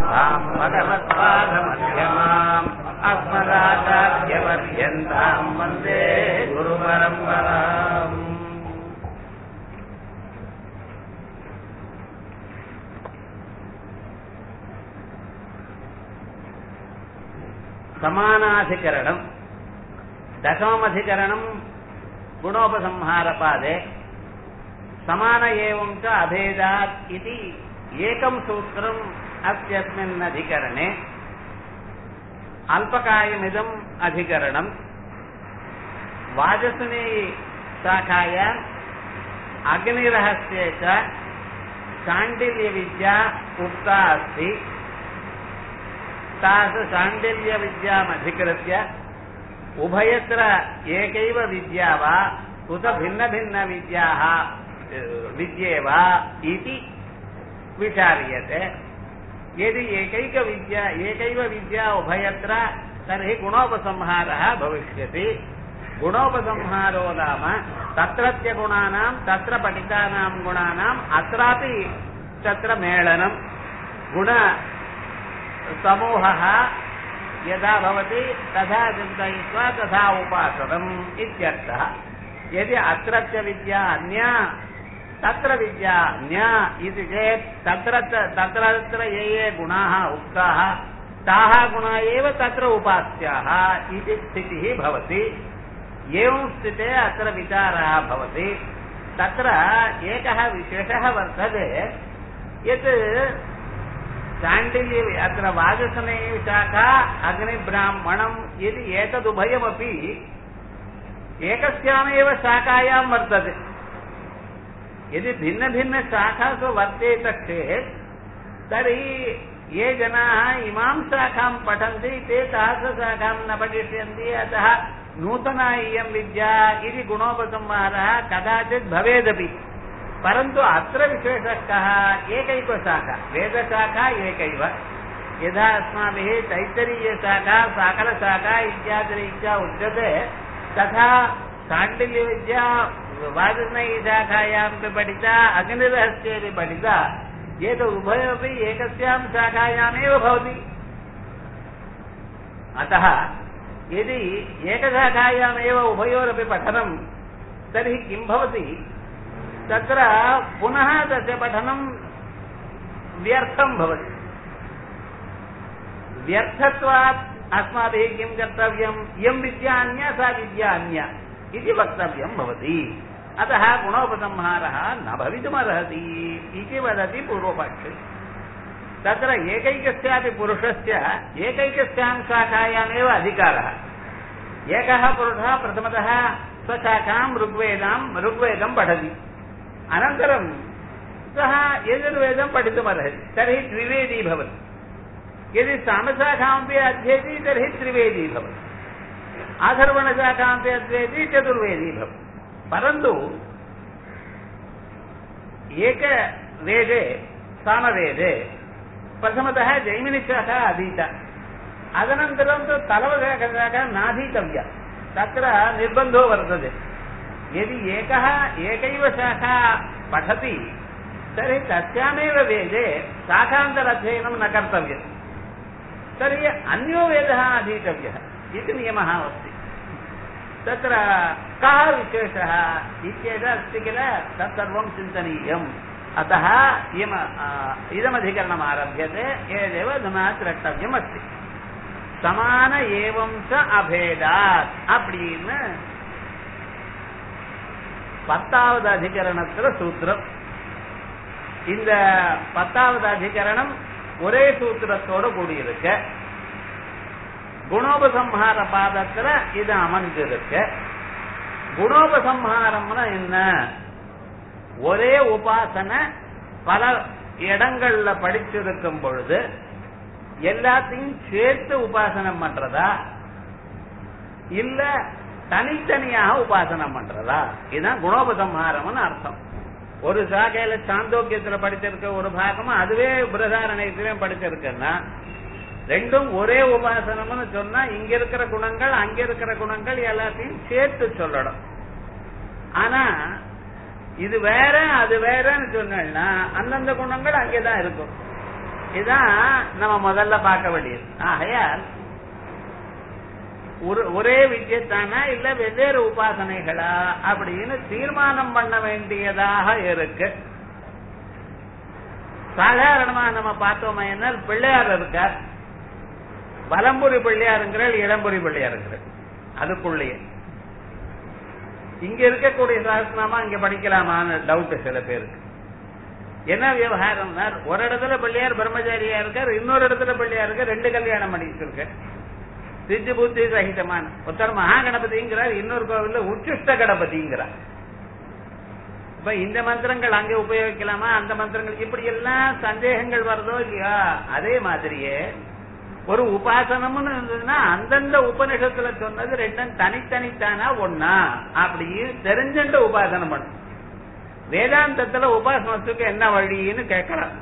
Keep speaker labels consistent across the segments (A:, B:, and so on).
A: தாம் பகவத்பாதமத்தியமாம் அஸ்மதாச்சாரியவர்யந்தாம் வந்தே குரு பரம்பராம் समानाधिकरणम् दशमधिकरणम् गुणोपसंहारपादे समान एवं च अभेदात् इति एकं सूत्रम् अस्यस्मिन् अधिकरणे अल्पकायमिदम् अधिकरणम् वाजसुनी शाखायाम् अग्निरहस्ये च शाण्डिल्यविद्या उक्ता अस्ति तासु शाण्डिल्यविद्यामधिकृत्य उभयत्र एकैव विद्या वा उत भिन्नभिन्नविद्याः विद्ये वा इति विचार्यते यदि एकैकविद्या एकैव विद्या उभयत्र तर्हि गुणोपसंहारः भविष्यति गुणोपसंहारो नाम तत्रत्य गुणानां तत्र पठितानां गुणानाम् अत्रापि तत्र मेलनं गुण समूहः यदा भवति तथा चिन्तयित्वा तथा उपासनम् इत्यर्थः यदि अत्रत्य विद्या अन्या तत्र विद्या अन्या इति चेत् तत्र तत्र ये ये गुणाः उक्ताः ताः गुणा एव तत्र उपास्याः इति स्थितिः भवति एवं स्थिते अत्र विचारः भवति तत्र एकः विशेषः वर्तते यत् शाण्डिल्य अत्र वाजसने शाखा अग्निब्राह्मणम् इति एतदुभयमपि एकस्यामेव शाखायां वर्तते यदि भिन्नभिन्नशाखासु वर्तेत चेत् तर्हि ये जनाः इमां शाखां पठन्ति ते सहस्रशाखां न पठिष्यन्ति अतः नूतना इयं विद्या इति गुणोपसंहारः कदाचित् भवेदपि परन्तु अत्र विशेषः कः एकैव शाखा वेदशाखा एकैव यथा अस्माभिः तैत्तरीयशाखा साकलशाखा इत्यादिरीत्या उच्यते तथा शाण्डिल्यविद्या वाजनयीशाखायामपि पठिता अग्निरहस्येपि पठिता एतत् उभयमपि एकस्यां शाखायामेव भवति अतः यदि एकशाखायामेव उभयोरपि पठनं तर्हि किं भवति तत्र पुनः तस्य पठनं व्यर्थं भवति व्यर्थत्वात् अस्माभिः किं कर्तव्यम् इयं विद्या अन्या सा विद्या अन्या इति वक्तव्यं भवति अतः गुणोपसंहारः न भवितुमर्हति इति वदति पूर्वपक्षे तत्र एकैकस्यापि पुरुषस्य एकैकस्यां शाखायामेव अधिकारः एकः पुरुषः प्रथमतः स्वशाखां ऋग्वेदां ऋग्वेदं पठति अनन्तरं सः यजुर्वेदं पठितुमर्हति तर्हि द्विवेदी भवति यदि सामशाखामपि अध्येति तर्हि त्रिवेदी भवति आधर्वणशाखामपि अध्येति चतुर्वेदी भवति परन्तु एकवेदे सामवेदे प्रथमतः जैमिनिशाखा अधीता अदनन्तरं तु तलवशाखा नाधीतव्या तत्र निर्बन्धो वर्तते यदि एकः एकैव शाखा पठति तर्हि तस्यामेव वेदे शाखान्तरध्ययनं न कर्तव्यं तर्हि अन्यो वेदः अधीतव्यः इति नियमः अस्ति तत्र कः विशेषः इत्येतत् अस्ति किल तत्सर्वं चिन्तनीयम् अतः इयम् इदमधिकरणम् आरभ्यते एदेव अधुना द्रष्टव्यम् अस्ति சமான ஏவம் ச அபேதாத் அப்படின்னு பத்தாவது அதிகரணத்துல சூத்திரம் இந்த பத்தாவது அதிகரணம் ஒரே சூத்திரத்தோட கூடியிருக்க குணோபசம்ஹார பாதத்துல இது அமர்ந்திருக்க குணோபசம்ஹாரம்னா என்ன ஒரே உபாசனை பல இடங்கள்ல படிச்சிருக்கும் பொழுது எல்லாத்தையும் சேர்த்து உபாசனம் பண்றதா இல்ல தனித்தனியாக உபாசனம் பண்றதா இதுதான் குணோபசம்ஹாரம்னு அர்த்தம் ஒரு சாகையில சாந்தோக்கியத்துல படிச்சிருக்க ஒரு பாகமும் அதுவே பிரதாரணயத்திலையும் படிச்சிருக்குன்னா ரெண்டும் ஒரே உபாசனம்னு சொன்னா இங்க இருக்கிற குணங்கள் அங்க இருக்கிற குணங்கள் எல்லாத்தையும் சேர்த்து சொல்லணும் ஆனா இது வேற அது வேறன்னு சொன்னா அந்தந்த குணங்கள் அங்கேதான் இருக்கும் இதான் நம்ம முதல்ல பார்க்க வேண்டியது ஆகையால் ஒரு- ஒரே வித்தியத்தானா இல்ல வெவ்வேறு உபாசனைகளா அப்படின்னு தீர்மானம் பண்ண வேண்டியதாக இருக்கு சாதாரணமா நம்ம பார்த்தோமே என்ன பிள்ளையார் இருக்கார் வலம்புரி பிள்ளையாருங்கிறார் இடம்புரி பிள்ளையாருங்கிறார் அதுக்குள்ளேயே இங்க இருக்கக்கூடிய சாஸ்திரமா இங்க படிக்கலாமான்னு டவுட் சில பேருக்கு என்ன விவகாரம்னா ஒரு இடத்துல பிள்ளையார் பிரம்மச்சாரியா இருக்கார் இன்னொரு இடத்துல பிள்ளையார் இருக்க ரெண்டு கல்யாணம் பண்ணிட்டு இருக்க சித்தி புத்தி சகிதமான ஒருத்தர் மகா கணபதிங்கிறார் இன்னொரு கோவில்ல உச்சிஷ்ட கணபதிங்கிறார் இப்ப இந்த மந்திரங்கள் அங்க உபயோகிக்கலாமா அந்த மந்திரங்கள் இப்படி எல்லாம் சந்தேகங்கள் வருதோ இல்லையா அதே மாதிரியே ஒரு உபாசனம்னு இருந்ததுன்னா அந்தந்த உபநிஷத்துல சொன்னது ரெண்டும் தனித்தனித்தானா ஒன்னா அப்படின்னு தெரிஞ்சுட்டு உபாசனம் பண்ணும் வேதாந்தத்துல உபாசனத்துக்கு என்ன வழின்னு கேட்கலாம்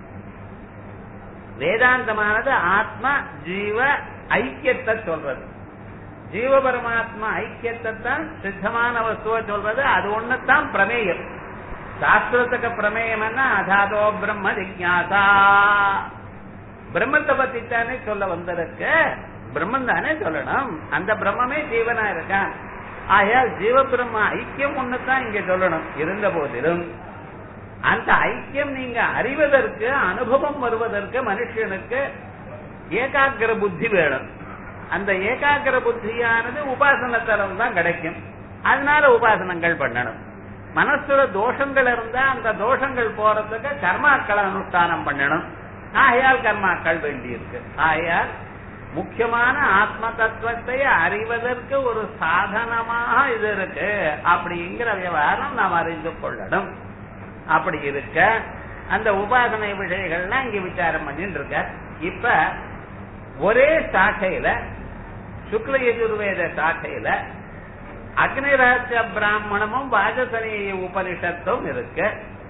A: வேதாந்தமானது ஆத்மா ஜீவ ஐக்கியத்தை சொல்றது ஜீவ பரமாத்மா ஐக்கியத்தை தான் சித்தமான வஸ்துவ சொல்றது அது ஒண்ணுதான் பிரமேயம் சாஸ்திரத்துக்கு பிரமேயம் என்ன அதாதோ பிரம்ம ஜிக்யாசா பிரம்மத்தை பத்தி தானே சொல்ல வந்திருக்கு பிரம்மன் தானே சொல்லணும் அந்த பிரம்மமே ஜீவனா இருக்கான் ஆகையால் ஜீவ பிரம்ம ஐக்கியம் ஒண்ணுதான் இங்க சொல்லணும் இருந்த போதிலும் அந்த ஐக்கியம் நீங்க அறிவதற்கு அனுபவம் வருவதற்கு மனுஷனுக்கு ஏகாகிர புத்தி வேணும் அந்த ஏகாகிர புத்தியானது உபாசனத்தலம் தான் கிடைக்கும் அதனால உபாசனங்கள் பண்ணணும் மனசுல தோஷங்கள் இருந்தா அந்த தோஷங்கள் போறதுக்கு கர்மாக்களை அனுஷ்டானம் பண்ணணும் ஆகையால் கர்மாக்கள் வேண்டியிருக்கு ஆகையால் முக்கியமான ஆத்ம தத்துவத்தை அறிவதற்கு ஒரு சாதனமாக இது இருக்கு அப்படிங்கிற விவகாரம் நாம் அறிந்து கொள்ளணும் அப்படி இருக்க அந்த உபாசனை விஷயங்கள்லாம் இங்க விசாரம் பண்ணிட்டு இருக்க இப்ப ஒரே சாக்கையில சுக்ல யஜுர்வேத சாக்கையில அக்னி ரகசிய பிராமணமும் வாஜசனேய உபனிஷத்தும் இருக்கு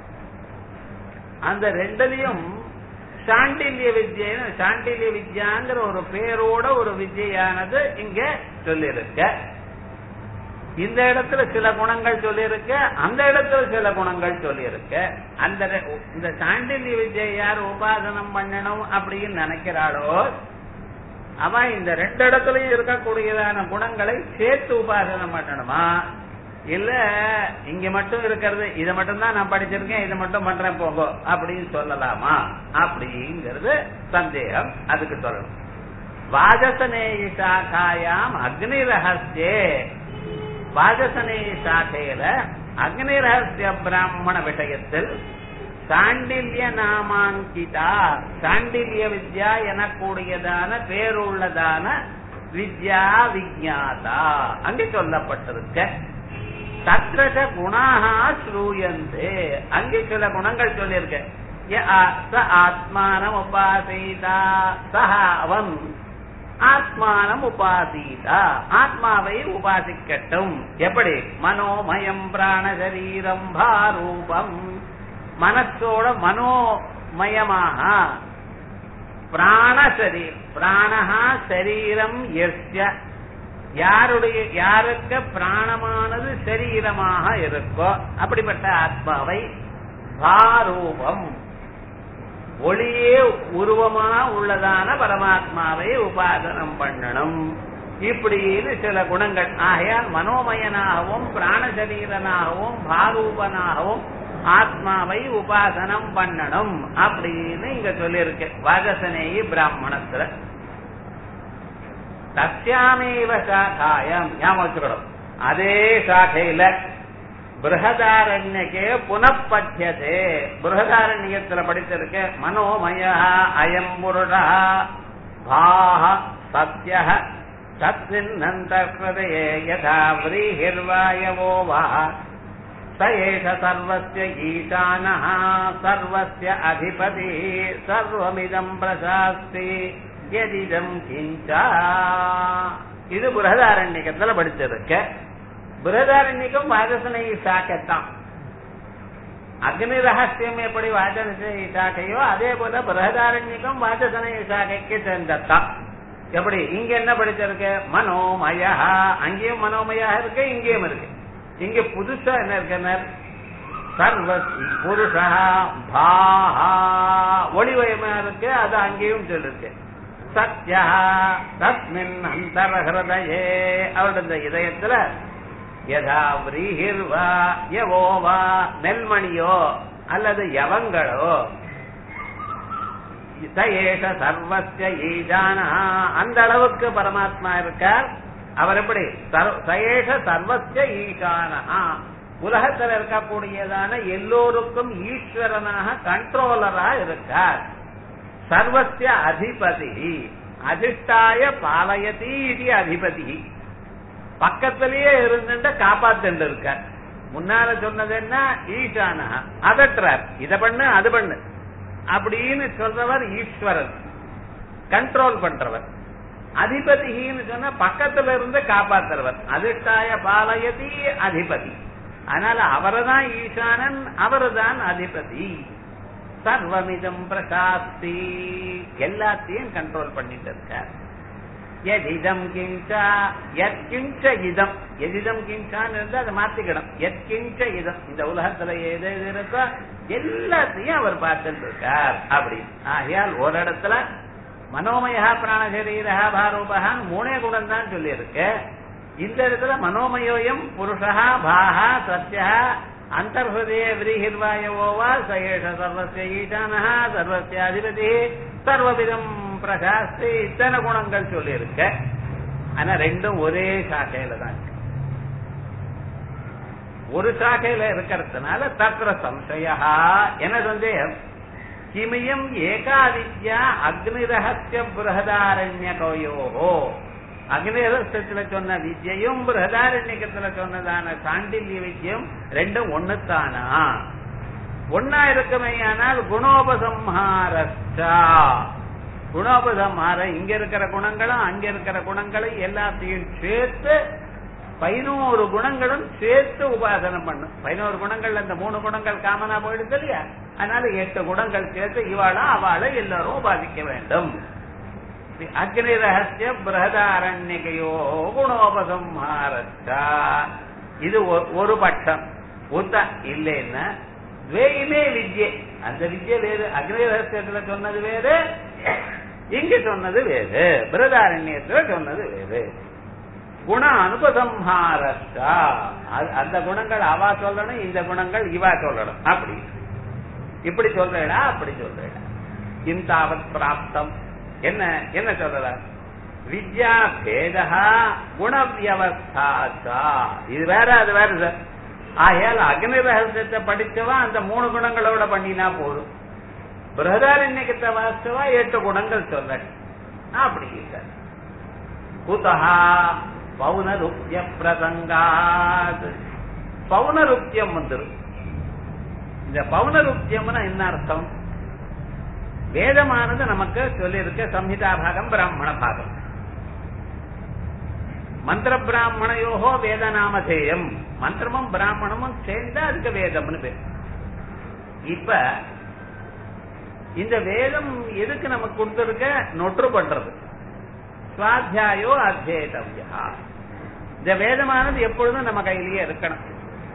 A: அந்த ரெண்டுலயும் சாண்டில்ய வித்யன்னு சாண்டில்ய வித்யாங்கிற ஒரு பேரோட ஒரு வித்யானது இங்க சொல்லியிருக்க இந்த இடத்துல சில குணங்கள் சொல்லியிருக்க அந்த இடத்துல சில குணங்கள் சொல்லியிருக்க அந்த ரெ- இந்த சாண்டில்ய வித்யை யார் உபாசனம் பண்ணணும் அப்படின்னு நினைக்கிறாளோ அவன் இந்த ரெண்டு இடத்துலயும் இருக்கக்கூடியதான குணங்களை சேர்த்து உபாசனம் பண்ணணுமா இல்ல இங்க மட்டும் இருக்கிறது இதை மட்டும் தான் நான் படிச்சிருக்கேன் இதை மட்டும் பண்றேன் போங்க அப்படின்னு சொல்லலாமா அப்படிங்கிறது சந்தேகம் அதுக்கு சொல்லணும் வாஜசனேய சாக்காயாம் அக்னி ரகசியே வாஜசனேய சாக்கையில அக்னி ரகசிய பிராமண விஷயத்தில் சாண்டில்ய நாமாங்கிதா சாண்டில்ய வித்யா எனக்கூடியதான பேருள்ளதான வித்யா விஜாதா அங்கே சொல்லப்பட்டிருக்க தத்ரச குணாக ஸ்ரூயந்தே அங்கே சில குணங்கள் சொல்லியிருக்க ய ஆ- ச ஆத்மானம் உபாசீதா சஹ அவன் ஆத்மானம் உபாசீதா ஆத்மாவை உபாசிக்கட்டும் எப்படி மனோமயம் பிராண சரீரம் பாரூபம் மனசோட மனோமயமாக பிராண சரீரம் பிராணஹா சரீரம் எஸ்ய யாருடைய யாருக்கு பிராணமானது சரீரமாக இருக்கோ அப்படிப்பட்ட ஆத்மாவை பாரூபம் ஒளியே உருவமா உள்ளதான பரமாத்மாவை உபாசனம் பண்ணணும் இப்படின்னு சில குணங்கள் ஆகையால் மனோமயனாகவும் பிராணசரீரனாகவும் பாரூபனாகவும் ஆத்மாவை உபாசனம் பண்ணணும் அப்படின்னு இங்க சொல்லியிருக்கு வாஜசனேயி பிராமணத்துல தஸ்யாமேவ சாக்காயம் ஞாபகம் வச்சுக்கணும் அதே சாக்கையில பிருகதாரண்யக்கே புனப்பத்தியதே பிருகதாரண்யத்துல படிச்சிருக்க மனோமய அயம் புருடா பாஹ சத்ய சத்வின்னந்த ஹிருதயே யதா விரீஹிர்வாயவோ வா स एष सर्वस्य ईशानः सर्वस्य अधिपति सर्वमिदम् प्रशास्ति எதிதம் கிஞ்சா இது புரதாரண்யக்கத்துல படிச்சிருக்க புரதாரண்யக்கம் வாஜசனை சாக்கத்தான் அக்னி ரகசியம் எப்படி வாஜசனை சாக்கையோ அதே போல பிரகதாரண்யக்கம் வாஜசனை சாக்கைக்கு சேர்ந்தத்தான் எப்படி இங்க என்ன படிச்சிருக்க மனோமயா அங்கேயும் மனோமயா இருக்கு இங்கேயும் இருக்கு இங்க புதுசா என்ன இருக்குன்னா சர்வ புருஷா பாஹா ஒளிவயமா இருக்கு அது அங்கேயும் சொல்லிருக்கு சத்யா தஸ்மின் அந்தரஹிருதயே அவருடைய இதயத்துல யதா விரீஹிர்வா யவோவா நெல்மணியோ அல்லது யவங்களோ சயேஷ சர்வஸ்ய ஈஜானா அந்த அளவுக்கு பரமாத்மா இருக்கார் அவர் எப்படி சர்வ- சயேஷ சர்வஸ்ய ஈசானா உலகத்தில் இருக்கக்கூடியதான எல்லோருக்கும் ஈஸ்வரனாக கண்ட்ரோலரா இருக்கார் சர்வஸ்ய அதிபதி அதிஷ்டாய பாலயதி இது அதிபதி பக்கத்திலேயே இருந்துட்டு காப்பாத்துட்டு இருக்கார் முன்னால சொன்னது என்ன ஈசானா அதட்டுறார் இத பண்ணு அது பண்ணு அப்படின்னு சொல்றவர் ஈஸ்வரன் கண்ட்ரோல் பண்றவர் அதிபதின்னு சொன்னா பக்கத்துல இருந்து காப்பாத்துறவர் அதிஷ்டாய பாலயதி அதிபதி அதனால அவர்தான் ஈசானன் அவர்தான் அதிபதி சர்வமிதம் பிரசாஸ்தி எல்லாத்தையும் கண்ட்ரோல் பண்ணிட்டு இருக்கார் எதிதம் கிஞ்சா எத்கிஞ்ச இதம் எதிதம் கிஞ்சான்னு இருந்தா அதை மாத்திக்கணும் எத்கிஞ்ச இதம் இந்த உலகத்துல எது எது இருக்கோ எல்லாத்தையும் அவர் பார்த்துட்டு இருக்கார் அப்படி ஆகையால் ஒரு இடத்துல மனோமயா பிராணசரீரா பாரூபகான்னு மூணே குணம் தான் சொல்லியிருக்கு இந்த இடத்துல மனோமயோயம் புருஷா பாஹா சத்யா அந்தர்ஹதய விரீஹிர்வாயவோவா சயேஷ சர்வசிய ஈசானஹா சர்வசிய அதிபதி சர்வவிதம் பிரகாஸ்தி இத்தனை குணங்கள் சொல்லியிருக்க ஆனா ரெண்டும் ஒரே சாக்கையில தான் இருக்கு ஒரு சாக்கையில இருக்கிறதுனால தத்திர சம்சயா என்ன சந்தேகம் கிமியம் ஏகாதித்யா அக்னிரகசிய பிரகதாரண்ய கோயோஹோ அக்னிரகசியத்துல சொன்ன வித்யையும் பிரகதாரண்யத்துல சொன்னதான சாண்டில்ய வித்யம் ரெண்டும் ஒண்ணுத்தானா ஒன்னா இருக்குமேயானால் குணோபசம்ஹாரஸ்டா குணோபசம்ஹார இங்க இருக்கிற குணங்களும் அங்க இருக்கிற குணங்களும் எல்லாத்தையும் சேர்த்து பதினோரு குணங்களும் சேர்த்து உபாசனம் பண்ணும் பதினோரு குணங்கள் அந்த மூணு குணங்கள் காமனா போயிடுது இல்லையா அதனால எட்டு குணங்கள் சேர்த்து இவாளும் அவளை எல்லாரும் உபாசிக்க வேண்டும் அக்னி ரகசிய பிரகதாரண்யகையோ குணோபசம்ஹாரஸ்டா இது ஒ- ஒரு பட்சம் உத்த இல்லைன்னா துவேயுமே வித்யை அந்த வித்யை வேறு அக்னி ரகசியத்துல சொன்னது வேறு இங்க சொன்னது வேறு பிரதாரண்யத்துல சொன்னது வேறு குண அனுபசம்ஹாரஸ்டா அது- அந்த குணங்கள் அவா சொல்லணும் இந்த குணங்கள் இவா சொல்லணும் அப்படி இப்படி சொல்றேடா அப்படி சொல்றேடா இந்தாவத் பிராப்தம் என்ன என்ன சொல்றதா வித்யா பேதா குணவியவஸ்தாச்சா இது வேற அது வேற சார் ஆகையால் அக்னி ரகசியத்தை படிச்சவா அந்த மூணு குணங்களோட பண்ணினா போதும் பிரகதாரண்யக்கத்தை வாசிச்சவா எட்டு குணங்கள் சொல்ல அப்படி சார் குதஹா பௌனருப்ய பிரசங்காத் பௌனருப்யம் வந்துரும் இந்த பௌனருப்யம்னா என்ன அர்த்தம் வேதமானது நமக்கு சொல்லியிருக்க சம்ஹிதா பாகம் பிராமண பாகம் மந்திர பிராமணையோகோ வேத நாமதேயம் மந்திரமும் பிராமணமும் சேர்ந்தா அதுக்கு வேதம்னு பேர் இப்ப இந்த வேதம் எதுக்கு நமக்கு கொடுத்திருக்க நொற்று பண்றது சுவாத்தியாயோ அத்தியேதவ்யா இந்த வேதமானது எப்பொழுதும் நம்ம கையிலேயே இருக்கணும்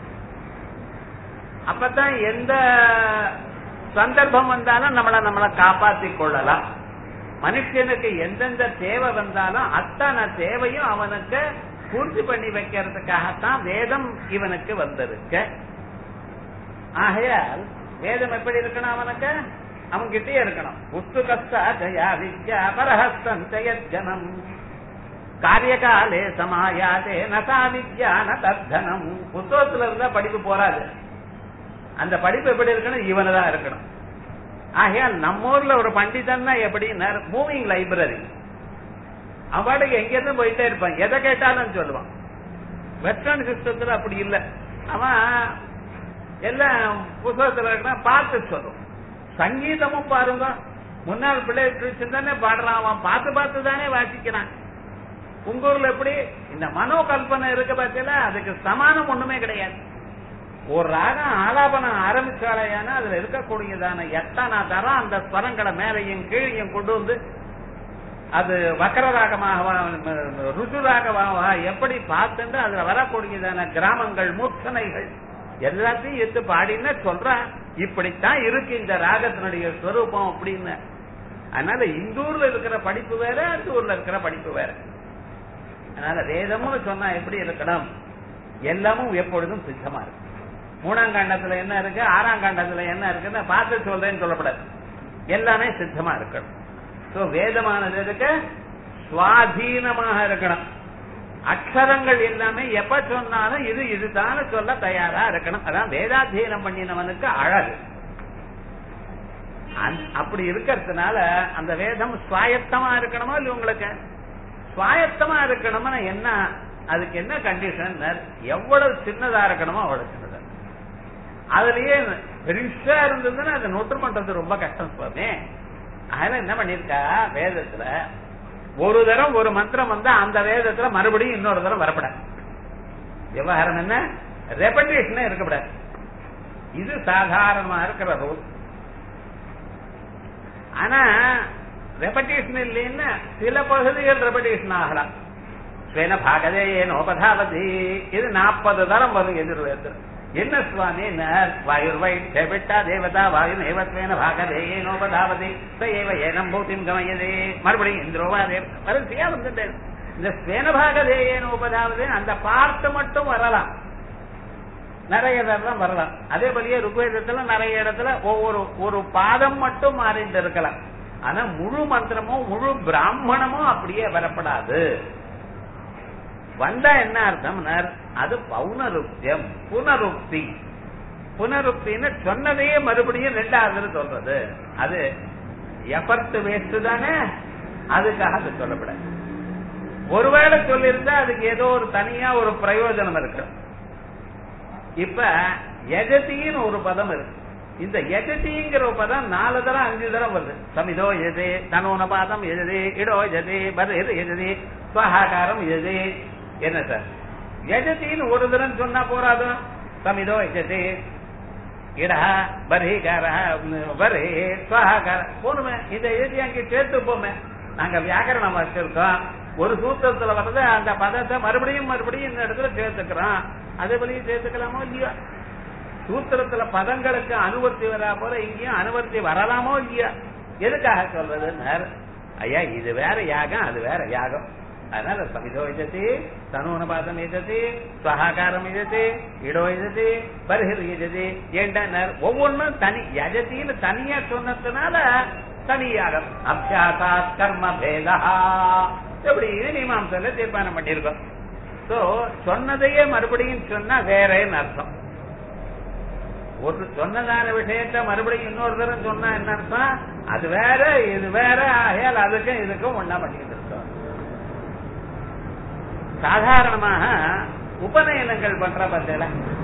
A: அப்பதான் எந்த சந்தர்ப்பம் வந்தாலும் நம்மளை நம்மளை காப்பாற்றிக் கொள்ளலாம் மனுஷனுக்கு எந்தெந்த தேவை வந்தாலும் அத்தனை தேவையும் அவனுக்கு பூர்த்தி பண்ணி வைக்கிறதுக்காகத்தான் வேதம் இவனுக்கு வந்திருக்கு ஆகையால் வேதம் எப்படி இருக்கணும் அவனுக்கு அவன்கிட்டே இருக்கணும் உத்துகஸ்தா ஜயா வித்யா பரஹஸ்தஞ்சனம் காரியகாலே சமாயாதே நசா வித்யா ந தத்தனம் புத்தகத்துல இருந்தா படிப்பு போறாது அந்த படிப்பு எப்படி இருக்கணும் இவனு தான் இருக்கணும் ஆகையால் நம்ம ஊர்ல ஒரு பண்டிதன்னா எப்படி மூவிங் லைப்ரரி அவன் பாட்டுக்கு எங்க இருந்து போயிட்டே இருப்பான் எதை கேட்டாலும் சொல்லுவான் வெஸ்டர்ன் சிஸ்டத்துல அப்படி இல்ல அவன் எல்லாம் புத்தகத்துல இருக்கா பார்த்து சொல்லும் சங்கீதமும் பாருங்க முன்னாள் பிள்ளை தானே பாடுறான் அவன் பார்த்து பார்த்து தானே வாசிக்கிறான் உங்க ஊர்ல எப்படி இந்த மனோ கல்பனை இருக்க பட்சத்துல அதுக்கு சமானம் ஒண்ணுமே கிடையாது ஒரு ராகம் ஆலாபனம் ஆரம்பிச்சாலேயான அதுல இருக்கக்கூடியதான எத்தனை தரம் அந்த ஸ்வரங்களை மேலையும் கீழையும் கொண்டு வந்து அது வக்கர ராகமாக ருஜு ராகமாக எப்படி பார்த்துட்டு அதுல வரக்கூடியதான கிராமங்கள் மூர்ச்சனைகள் எல்லாத்தையும் எடுத்து பாடினா சொல்றான் இப்படித்தான் இருக்கு இந்த ராகத்தினுடைய ஸ்வரூபம் அப்படின்னு அதனால இந்த ஊர்ல இருக்கிற படிப்பு வேற அந்த ஊர்ல இருக்கிற படிப்பு வேற அதனால வேதம்னு சொன்னா எப்படி இருக்கணும் எல்லாமும் எப்பொழுதும் சித்தமா இருக்கு மூணாம் காண்டத்துல என்ன இருக்கு ஆறாம் காண்டத்துல என்ன இருக்குன்னு பார்த்து சொல்றேன்னு சொல்லப்படாது எல்லாமே சித்தமா இருக்கணும் சோ வேதமானது எதுக்கு சுவாதீனமாக இருக்கணும் அக்ஷரங்கள் எல்லாமே எப்ப சொன்னாலும் இது இதுதான் சொல்ல தயாரா இருக்கணும் அதான் வேதாத்தியனம் பண்ணினவனுக்கு அழகு அந்த- அப்படி இருக்கிறதுனால அந்த வேதம் சுவாயத்தமா இருக்கணுமா இல்ல உங்களுக்கு சுவாயத்தமா இருக்கணும்னா என்ன அதுக்கு என்ன கண்டிஷன் எவ்வளவு சின்னதா இருக்கணுமோ அவ்வளவு சின்னதா அதுலயே பெருசா இருந்ததுன்னா அதை நொட்டு பண்றது ரொம்ப கஷ்டம் சுவாமி அதனால என்ன பண்ணிருக்கா வேதத்துல ஒரு தரம் ஒரு மந்திரம் வந்தா அந்த வேதத்துல மறுபடியும் இன்னொரு தரம் வரப்படாது விவகாரம் என்ன ரெபடேஷனே இருக்கக்கூடாது இது சாதாரணமா இருக்கிற ரூல் ஆனா ரெபடேஷன் இல்லைன்னா சில பகுதிகள் ரெபடேஷன் ஆகலாம் ஸ்வேன பாகதே நோபதாவதி இது நாற்பது தரம் வரும் எதிர்வேதத்தில் என்ன சுவாமி வாயுர்வை செவிட்டா தேவதா வாயு நேவத்வேன பாகதே நோபதாவதி சைவ ஏனம் பூத்திம் கமயதே மறுபடியும் இந்திரோவா தேவ வரிசையா வந்துட்டு இந்த ஸ்வேன பாகதே நோபதாவது அந்த பார்த்து மட்டும் வரலாம் நிறைய தரம் வரலாம் அதே போலயே ருக்வேதத்துல நிறைய இடத்துல ஒவ்வொரு ஒரு பாதம் மட்டும் மாறிட்டு இருக்கலாம் ஆனா முழு மந்திரமும் முழு பிராமணமும் அப்படியே வரப்படாது வந்தா என்ன அர்த்தம் அது பௌனருப்தியம் புனருக்தி புனருக்தின்னு சொன்னதையே மறுபடியும் ரெண்டாவது சொல்றது அது எஃபர்ட் வேஸ்ட் தானே அதுக்காக அது சொல்லப்படாது ஒருவேளை சொல்லியிருந்தா அதுக்கு ஏதோ ஒரு தனியா ஒரு பிரயோஜனம் இருக்கு இப்ப எஜதின்னு ஒரு பதம் இருக்கு இந்த எஜதிங்கிற ஒரு பதம் நாலு தரம் அஞ்சு தரம் வருது சமிதோ எது தனோன பாதம் எஜதி இடோ எஜதி பர் எஜதி சுவாகாரம் எஜதி என்ன சார் எஜத்தின்னு ஒரு தரம் சொன்னா போறாதோ சமிதோ எஜதி இடா பரிகார வரி சுவாகார போனுமே இந்த எழுதி அங்கே சேர்த்து போமே நாங்க வியாக்கரணம் வச்சிருக்கோம் ஒரு சூத்திரத்துல வர்றது அந்த பதத்தை மறுபடியும் மறுபடியும் இந்த இடத்துல சேர்த்துக்கிறோம் அதே போலயும் சேர்த்துக்கலாமோ இல்லையோ சூத்திரத்துல பதங்களுக்கு அனுவர்த்தி வரா போல இங்கேயும் அனுவர்த்தி வரலாமோ இல்லையா எதுக்காக சொல்றதுன்னு ஐயா இது வேற யாகம் அது வேற யாகம் அதனால சமிதோ எஜதி தனுபாதம் எஜதி சகாகாரம் எஜதி இடோ எஜதி பர்ஹிர் எஜதி ஏண்டா ஒவ்வொன்றும் தனி யஜத்தின்னு தனியா சொன்னதுனால தனியாகம் அபியாசா கர்ம பேதா எப்படி இது மீமாம்சல தீர்மானம் பண்ணியிருக்கோம் சோ சொன்னதையே மறுபடியும் சொன்னா வேறேன்னு அர்த்தம் ஒரு சொன்னதான விஷயத்த மறுபடியும் இன்னொரு தரம் சொன்னா என்ன அர்த்தம் அது வேற இது வேற ஆகையால் அதுக்கும் இதுக்கும் ஒன்னா பண்ணிட்டு இருக்கோம் சாதாரணமாக உபநயனங்கள் பண்ற பத்தில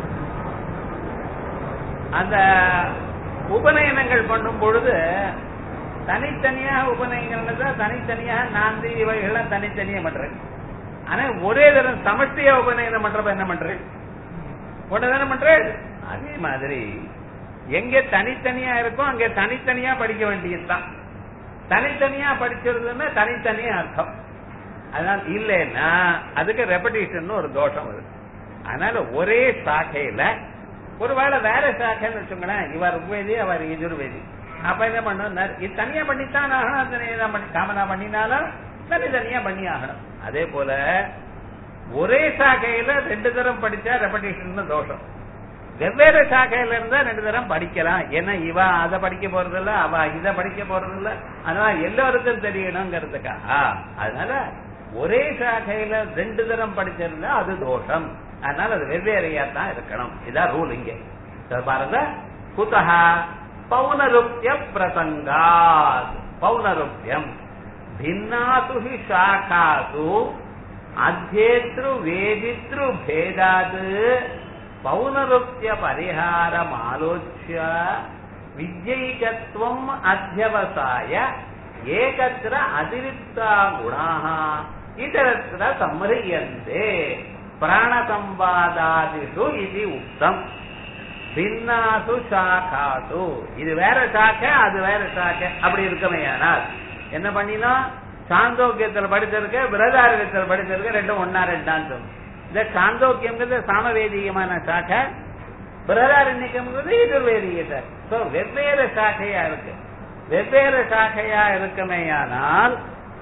A: அந்த உபநயனங்கள் பண்ணும் பொழுது தனித்தனியாக உபநயங்கள் தனித்தனியாக நான்கு இவைகள்லாம் தனித்தனியா பண்றேன் ஆனா ஒரே தரம் சமஷ்டியா உபநயனம் பண்றப்ப என்ன பண்றேன் ஒன்னு தானே பண்றேன் அதே மாதிரி எங்க தனித்தனியா இருக்கோ அங்க தனித்தனியா படிக்க வேண்டியதுதான் தனித்தனியா படிச்சிருந்ததுன்னா தனித்தனியா அர்த்தம் அதனால இல்லைன்னா அதுக்கு ரெப்படிஷன் ஒரு தோஷம் வருது அதனால ஒரே சாக்கையில ஒருவேளை வேற சாக்கைன்னு வச்சுங்களேன் இவர் ருக்வேதி அவர் எதிர்வேதி அப்ப என்ன பண்ணும் இது தனியா பண்ணித்தான் ஆகணும் தனியா பண்ணி காமனா பண்ணினாலும் தனித்தனியா பண்ணி ஆகணும் அதே போல ஒரே சாக்கையில ரெண்டு தரம் படிச்சா ரெப்படிஷன் தோஷம் வெவ்வேறு சாக்கையில இருந்தா ரெண்டு தரம் படிக்கலாம் ஏன்னா இவ அதை படிக்க போறது இல்ல அவ இத படிக்க போறது இல்ல அதனால எல்லாருக்கும் தெரியணுங்கிறதுக்காக அதனால ஒரே சாக்கையில ரெண்டு தரம் படிச்சிருந்தா அது தோஷம் அதனால அது வெவ்வேறையா தான் இருக்கணும் இதான் ரூல் இங்க பாருங்க குதஹா பௌனருப்திய பிரசங்காத் பௌனருப்தியம் भिन्नासु हि शाखासु अध्येतृ वेदितृ भेदात् पौनरुक्त्य परिहारमालोच्य विद्यैकत्वम् अध्यवसाय एकत्र अतिरिक्ता गुणाः इतरत्र संह्रियन्ते प्राणसंवादादिषु इति उक्तम् பின்னாசு சாக்காசு இது வேற சாக்கை அது வேற சாக்கை அப்படி இருக்குமே ஆனால் என்ன பண்ணினா சாந்தோக்கியத்தில் படிச்சிருக்க விரதாரகத்தில் படிச்சிருக்க ரெண்டும் ஒன்னா ரெண்டான்னு சொல்லும் இந்த சாந்தோக்கியம்ங்கிறது சாமவேதிகமான சாக்கை பிரதாரண்யம்ங்கிறது எதிர்வேதியத்தை சோ வெவ்வேறு சாக்கையா இருக்கு வெவ்வேறு சாக்கையா இருக்குமேயானால்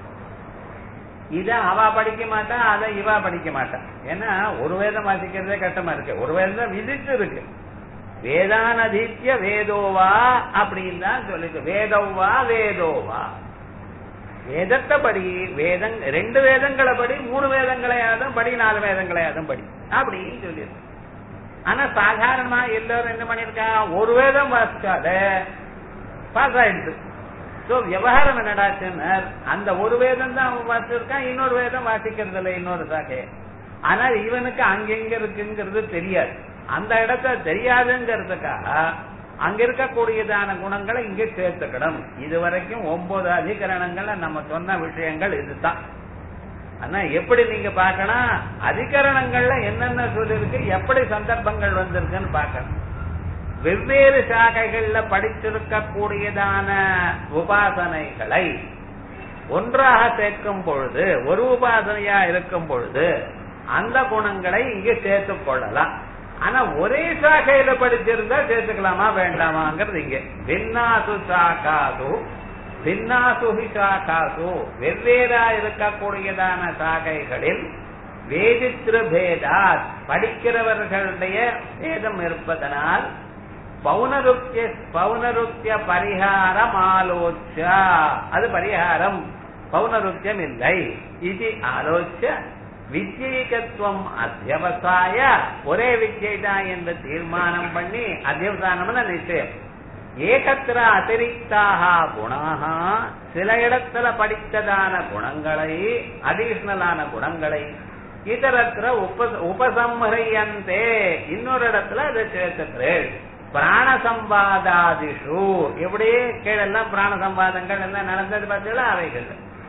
A: இத அவ படிக்க மாட்டா அதை இவா படிக்க மாட்டா ஏன்னா ஒரு வேதம் வாசிக்கிறதே கஷ்டமா இருக்கு ஒரு வேதம் விதிச்சு இருக்கு வேதானதித்ய வேதோவா அப்படின்னு தான் சொல்லிருக்கு வேதோவா வேதோவா வேதத்தை படி வேதங் ரெண்டு வேதங்களை படி மூணு வேதங்களையாதும் படி நாலு வேதங்களையாதும் படி அப்படின்னு சொல்லியிருக்கு ஆனா சாதாரணமா எல்லாரும் என்ன பண்ணிருக்கான் ஒரு வேதம் வாசிச்சாத பாஸ் ஆயிடுது சோ விவகாரம் என்னடாச்சுன்னு அந்த ஒரு வேதம் தான் அவன் வாசிச்சிருக்கான் இன்னொரு வேதம் வாசிக்கிறது இல்லை இன்னொரு சாக்கை ஆனா இவனுக்கு அங்கெங்க இருக்குங்கிறது தெரியாது அந்த இடத்த தெரியாதுங்கிறதுக்காக அங்க இருக்கக்கூடியதான குணங்களை இங்க சேர்த்துக்கணும் இது வரைக்கும் ஒன்பது அதிகரணங்கள்ல நம்ம சொன்ன விஷயங்கள் இதுதான் ஆனா எப்படி நீங்க பார்க்கணும் அதிகரணங்கள்ல என்னென்ன சொல்லிருக்கு எப்படி சந்தர்ப்பங்கள் வந்திருக்குன்னு பார்க்கணும் வெவ்வேறு சாகைகள்ல படிச்சிருக்கக்கூடியதான உபாசனைகளை ஒன்றாக சேர்க்கும் பொழுது ஒரு உபாசனையா இருக்கும் பொழுது அந்த குணங்களை இங்க சேர்த்துக் கொள்ளலாம் ஆனா ஒரே சாகையில படிச்சிருந்தா சேர்த்துக்கலாமா வேண்டாமாங்கிறது இங்க பின்னாசு சாகாது பின்னாசுகி சாகாசு வெவ்வேறா இருக்கக்கூடியதான சாகைகளில் வேதித்திரு பேதாத் படிக்கிறவர்களுடைய பேதம் இருப்பதனால் பௌனருத்திய பௌனருத்திய பரிகாரம் ஆலோச்ச அது பரிகாரம் பௌனருத்தியம் இல்லை இது ஆலோச்ச வித்யேகத்துவம் அத்தியவசாய ஒரே வித்யை தான் என்று தீர்மானம் பண்ணி அத்தியவசானம்னு நிச்சயம் ஏகத்திர அதிரிக்தாக குணாக சில இடத்துல படித்ததான குணங்களை அடிஷனலான குணங்களை இதரத்திர உப உபசம்ஹரியந்தே இன்னொரு இடத்துல அதை சேர்த்துக்கிறேன் பிராண சம்பாதாதிஷு எப்படி கீழெல்லாம் பிராண சம்பாதங்கள் எல்லாம் நடந்தது பார்த்தீங்களா அவைகள்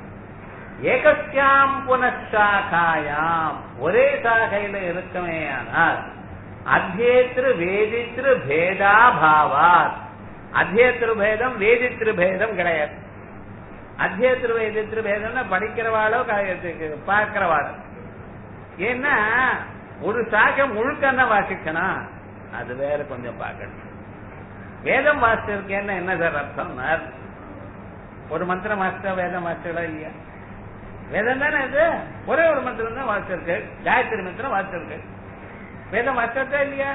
A: ஏகஸ்யாம் புனஷாக்காயாம் ஒரே சாகையில இருக்குமே ஆனால் அத்தியேத்திரு வேதித்திரு பேதாபாவாத் அத்தியத்திரு பேதம் வேதித்திரு பேதம் கிடையாது அத்தியத்திரு வேதித்திரு பேதம்னா படிக்கிறவாளோ பார்க்கிறவாளோ ஏன்னா ஒரு சாகம் முழுக்க வாசிக்கணும் அது வேற கொஞ்சம் பார்க்கணும் வேதம் வாசிச்சிருக்கேன்னு என்ன சார் அர்த்தம் ஒரு மந்திரம் வாசிச்சா வேதம் வாசிச்சா இல்லையா வேதம் தானே இது ஒரே ஒரு மந்திரம் தான் வாசிச்சிருக்கு காயத்ரி மந்திரம் வாசிச்சிருக்கு வேதம் வாசிச்சா இல்லையா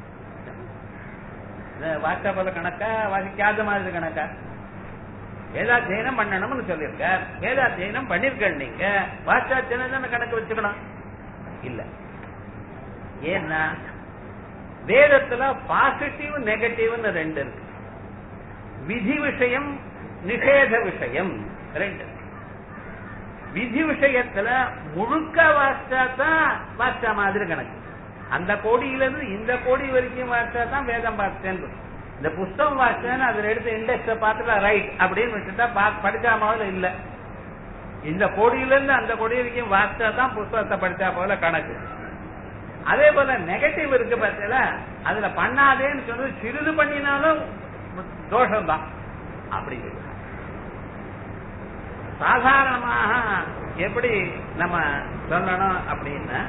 A: வாசிச்சா போல கணக்கா வாசிக்காத மாதிரி கணக்கா வேதாத்தியனம் பண்ணணும்னு சொல்லியிருக்கார் வேதாத்தியனம் பண்ணிருக்க நீங்க வாசாத்தியனம் தானே கணக்கு வச்சுக்கணும் இல்ல ஏன்னா வேதத்துல பாசிட்டிவ் நெகட்டிவ்னு ரெண்டு இருக்கு விதி விஷயம் நிஷேத விஷயம் ரெண்டு விதி விஷயத்துல முழுக்க வாசிச்சா தான் வாசிச்சா மாதிரி கணக்கு அந்த கோடியில இருந்து இந்த கோடி வரைக்கும் வாசிச்சா தான் வேதம் வாசிச்சேன் இந்த புஸ்தகம் வாசிச்சேன்னு அதுல எடுத்து இண்டெக்ஸ பார்த்துட்டா ரைட் அப்படின்னு வச்சுட்டா படிச்சா மாதிரி இல்ல இந்த கோடியில இருந்து அந்த கோடி வரைக்கும் வாசிச்சா தான் புஸ்தகத்தை படிச்சா போல கணக்கு அதே போல நெகட்டிவ் இருக்கு பார்த்தல அதுல பண்ணாதேன்னு சொன்னது சிறிது பண்ணினாலும் தோஷம் தான் அப்படி சாதாரணமாக எப்படி நம்ம சொல்லணும் அப்படின்னா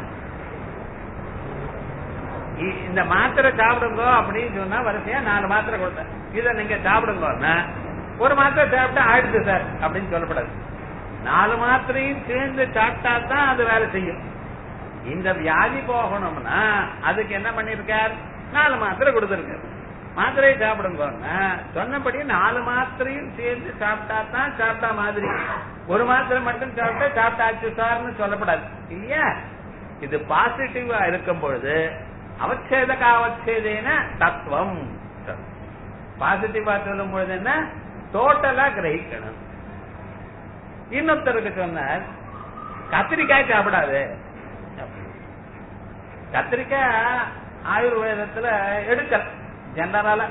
A: இந்த மாத்திரை சாப்பிடுங்க அப்படின்னு சொன்னா வரிசையா நாலு மாத்திரை கொடுத்தேன் இதை நீங்க சாப்பிடுங்கன்னா ஒரு மாத்திரை சாப்பிட்டா ஆயிடுது சார் அப்படின்னு சொல்லப்படாது நாலு மாத்திரையும் சேர்ந்து சாப்பிட்டா தான் அது வேலை செய்யும் இந்த வியாதி போகணும்னா அதுக்கு என்ன பண்ணிருக்கார் நாலு மாத்திரை கொடுத்திருக்காரு மாத்திரையை சாப்பிடுங்கன்னா சொன்னபடி நாலு மாத்திரையும் சேர்ந்து சாப்பிட்டா தான் சாப்பிட்டா மாதிரி ஒரு மாத்திரை மட்டும் சாப்பிட்டா சாப்பிட்டாச்சு சார்னு சொல்லப்படாது இல்லையா இது பாசிட்டிவா இருக்கும் பொழுது அவச்சேதக அவச்சேதேன தத்துவம் பாசிட்டிவா சொல்லும் பொழுது என்ன டோட்டலா கிரகிக்கணும் இன்னொருத்தருக்கு சொன்னார் கத்திரிக்காய் சாப்பிடாது கத்திரிக்காய் ஆயுர்வேதத்துல எடுக்க ஜெனரலா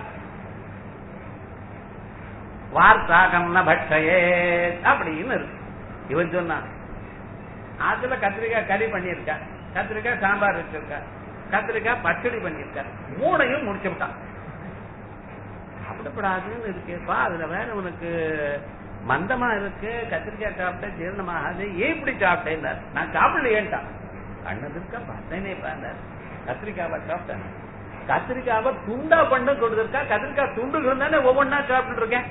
A: வார்த்தாகம்ன பட்சையே அப்படின்னு இருக்கு இவன் சொன்னான் அதுல கத்திரிக்காய் கறி பண்ணியிருக்கா கத்திரிக்காய் சாம்பார் வச்சிருக்கா கத்திரிக்காய் பச்சடி பண்ணியிருக்கா மூணையும் முடிச்சு விட்டான் சாப்பிடப்படாதுன்னு இருக்கேப்பா அதுல வேற உனக்கு மந்தமா இருக்கு கத்திரிக்காய் சாப்பிட்டேன் ஜீரணமாகாது ஏன் இப்படி சாப்பிட்டேன் நான் சாப்பிடலையேன்ட்டான் கண்ணதுக்கா பார்த்தேனே பாண்டார் கத்திரிக்காவை சாப்பிட்டேன் கத்திரிக்காவை துண்டா பண்ண கொடுத்துருக்கா கத்திரிக்காய் துண்டுகள் தானே ஒவ்வொன்னா சாப்பிட்டு இருக்கேன்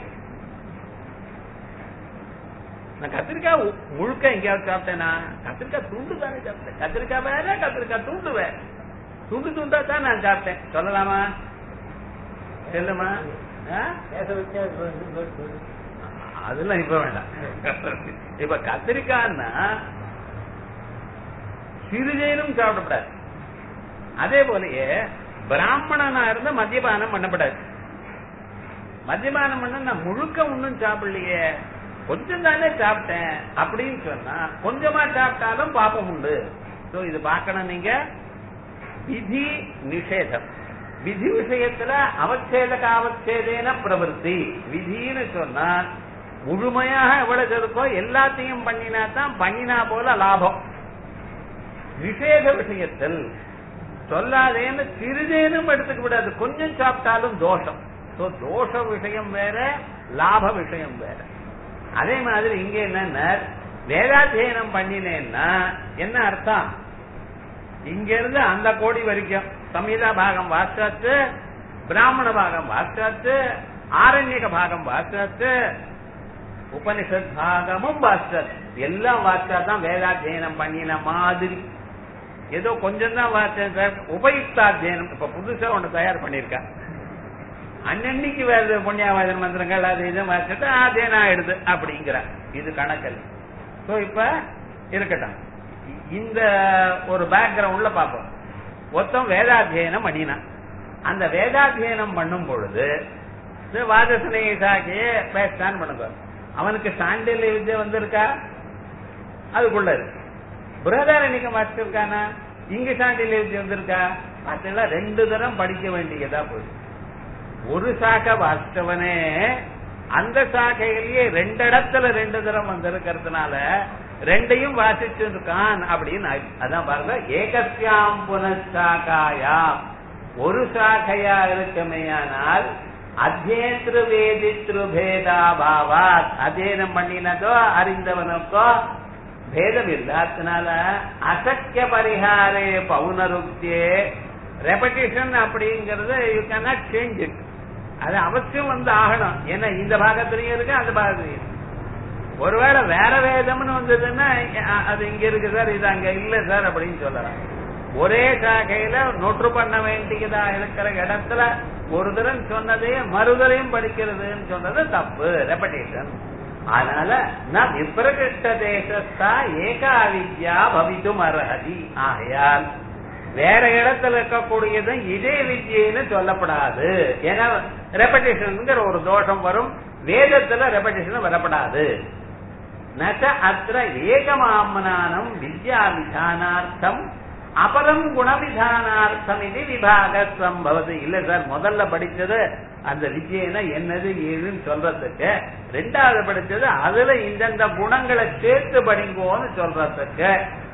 A: நான் கத்திரிக்காய் உ- முழுக்க எங்கேயாவது சாப்பிட்டேனா கத்திரிக்காய் துண்டு தானே சாப்பிட்டேன் கத்திரிக்காய் வேற கத்திரிக்காய் துண்டு வேற துண்டு துண்டா தான் நான் சாப்பிட்டேன் சொல்லலாமா சொல்லுமா ஆ? அதெல்லாம் இப்ப வேண்டாம் இப்ப கத்திரிக்காய்னா சிறுஜேனும் சாப்பிடக்கூடாது அதே போலயே பிராமணனா இருந்தா மத்தியபானம் பண்ணப்படாது மத்தியபானம் பண்ண நான் முழுக்க ஒன்னும் சாப்பிடலையே கொஞ்சம் தானே சாப்பிட்டேன் அப்படின்னு சொன்னா கொஞ்சமா சாப்பிட்டாலும் பாப்பம் உண்டு சோ இது பார்க்கணும் நீங்க விதி நிஷேதம் விதி விஷயத்துல அவச்சேதக அவச்சேதேன பிரவருத்தி விதின்னு சொன்னா முழுமையாக எவ்வளவு இருக்கோ எல்லாத்தையும் பண்ணினா தான் பண்ணினா போல லாபம் நிஷேத விஷயத்தில் சொல்லாதேன்னு சிறிதேனும் எடுத்துக்க விடாது கொஞ்சம் சாப்பிட்டாலும் தோஷம் சோ தோஷ விஷயம் வேற லாப விஷயம் வேற அதே மாதிரி இங்க என்னன்னா வேதாத்தியனம் பண்ணினேன்னா என்ன அர்த்தம் இங்க இருந்து அந்த கோடி வரைக்கும் சமீதா பாகம் வாசாத்து பிராமண பாகம் வாசாத்து ஆரண்யக பாகம் வாசாத்து உபனிஷத் பாகமும் வாசாத் எல்லாம் வாசா தான் வேதாத்தியனம் பண்ணின மாதிரி ஏதோ கொஞ்சம் தான் வாசம் சார் உபயுக்தாத்தியனம் இப்ப புதுசா ஒண்ணு தயார் பண்ணிருக்கா அன்னன்னைக்கு வேற புண்ணியாவாதன மந்திரங்கள் அது இது வாசிட்டு ஆத்தியனம் ஆயிடுது அப்படிங்கிற இது கணக்கல் சோ இப்ப இருக்கட்டும் இந்த ஒரு பேக்ரவுண்ட்ல பார்ப்போம் மொத்தம் வேதாத்தியனம் பண்ணினான் அந்த வேதாத்தியனம் பண்ணும் பொழுது இது வாதசனை சாக்கியே பேசான் பண்ணுங்க அவனுக்கு சாண்டில்ய வித்யை வந்திருக்கா அதுக்குள்ள இருக்கு பிரதாரணிக்கம் வாசிச்சிருக்கானா இங்க சாண்டில்ய வித்யை வந்திருக்கா பார்த்தீங்களா ரெண்டு தரம் படிக்க வேண்டியதா போயிடுது ஒரு சாக்கை வாசிச்சவனே அந்த சாக்கையிலேயே ரெண்டு இடத்துல ரெண்டு தரம் வந்திருக்கிறதுனால ரெண்டையும் வாசிச்சு இருக்கான் அப்படின்னு ஆயிடுச்சு. அதான் பாருங்க ஏகஸ்யாம் புனசாக்காயாம் ஒரு சாக்கையா இருக்குமேயானால் அத்தியேத்ரு வேதித்ரு பேதாபாவாத் அத்தியனம் பண்ணினதோ அறிந்தவனுக்கோ பேதம் இல்லாதனால அசக்கிய பரிகாரே பௌனருக்தியே ரெபடிஷன் அப்படிங்கறது யூ கேனாட் சேஞ்ச் இட் அது அவசியம் வந்து ஆகணும் ஏன்னா இந்த பாகத்திலையும் இருக்கு அந்த பாகத்திலையும் இருக்கு. ஒருவேளை வேற வேதம்னு வந்ததுன்னா அ- அது இங்க இருக்கு சார் இது அங்க இல்ல சார் அப்படின்னு சொல்லலாம் ஒரே சாகையில நொற்று பண்ண வேண்டியதா இருக்கிற இடத்துல ஒரு தரம் சொன்னதே மறுதலையும் படிக்கிறதுன்னு சொன்னது தப்பு ரெபடேஷன் அதனால நான் விப்ரகிருஷ்ட தேசஸ்தா ஏகா வித்யா பவித்தும் அர்ஹதி ஆகையால் வேற இடத்துல இருக்கக்கூடியதும் இதே வித்யன்னு சொல்லப்படாது ஏன்னா ரெபடேஷன்ங்கிற ஒரு தோஷம் வரும் வேதத்துல ரெபடேஷன் வரப்படாது நச்ச அத்திர ஏகமாமனானம் வித்யா விதானார்த்தம் அபரம் குணவிதானார்த்தம் இது விபாக சம்பவது இல்ல சார் முதல்ல படிச்சது அந்த வித்யனா என்னது ஏதுன்னு சொல்றதுக்கு ரெண்டாவது படிச்சது அதுல இந்தந்த குணங்களை சேர்த்து படிங்கோன்னு சொல்றதுக்கு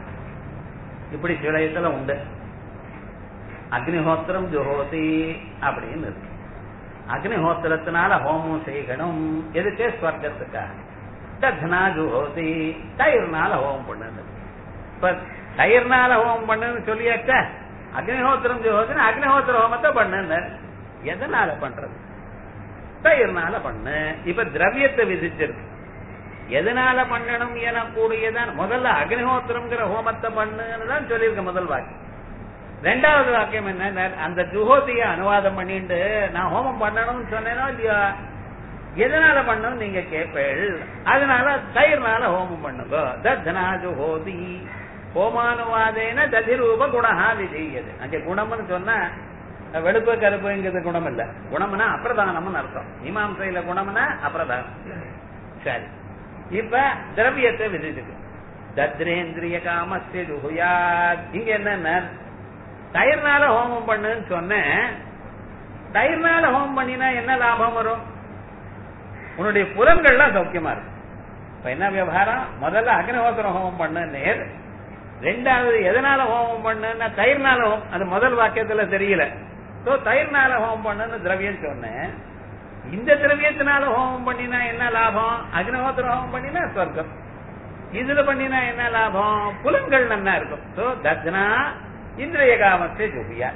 A: இப்படி சில இதுல உண்டு அக்னிஹோத்திரம் ஜுஹோதி அப்படின்னு இருக்கு அக்னிஹோத்திரத்தினால ஹோமம் செய்யணும் எதுக்கு ஸ்வர்க்கத்துக்காக தத்னா ஜுஹோதி தயிர்னால ஹோமம் பண்ணுது இப்ப தயிர்னால ஹோமம் பண்ணுன்னு சொல்லியாச்சா அக்னிஹோத்திரம் ஜுஹோதின்னு அக்னிஹோத்திர ஹோமத்தை பண்ணுன்னு எதனால பண்றது தயிர்னால பண்ணு இப்ப திரவியத்தை விதிச்சிருக்கு எதனால பண்ணணும் என கூடியதான் முதல்ல அக்னிஹோத்திரம்ங்கிற ஹோமத்தை பண்ணுன்னு தான் சொல்லியிருக்க முதல் வாக்கியம் ரெண்டாவது வாக்கியம் என்ன அந்த ஜுஹோதிய அனுவாதம் பண்ணிட்டு நான் ஹோமம் பண்ணணும்னு சொன்னேனோ இல்லையா எதனால பண்ணணும் நீங்க கேட்பேள் அதனால தயிர்னால ஹோமம் பண்ணுங்க தத்னா ஜுஹோதி ஹோமானுவாதேன ததிரூப குணஹா விதீயது அங்க குணம்னு சொன்னா வெளுப்பு கருப்புங்கிறது குணம் இல்ல குணம்னா அப்பிரதானம்னு அர்த்தம் மீமாம்சையில குணம்னா அப்பிரதானம் சரி இப்ப திரவியத்தை விதிச்சுக்கு தத்ரேந்திரிய காமஸ்ய ஜுகுயாத் இங்க என்ன தயிர்னால ஹோமம் பண்ணுன்னு சொன்னேன் தயிர்னால ஹோமம் பண்ணினா என்ன லாபம் வரும் உன்னுடைய புலன்கள்லாம் சௌக்கியமா இருக்கும் இப்ப என்ன விவகாரம் முதல்ல அக்னிஹோத்திரம் ஹோமம் பண்ணு நேர் ரெண்டாவது எதனால ஹோமம் பண்ணுன்னா தயிர்னால ஹோமம் அது முதல் வாக்கியத்துல தெரியல சோ தயிர்னால ஹோமம் பண்ணுன்னு திரவியம் சொன்னேன் இந்த திரவியத்தினால ஹோமம் பண்ணினா என்ன லாபம் அக்னிஹோத்திரம் ஹோமம் பண்ணினா சொர்க்கம் இதுல பண்ணினா என்ன லாபம் புலன்கள் நல்லா இருக்கும் சோ தத்னா இந்திரிய காமத்தை ஜோபியா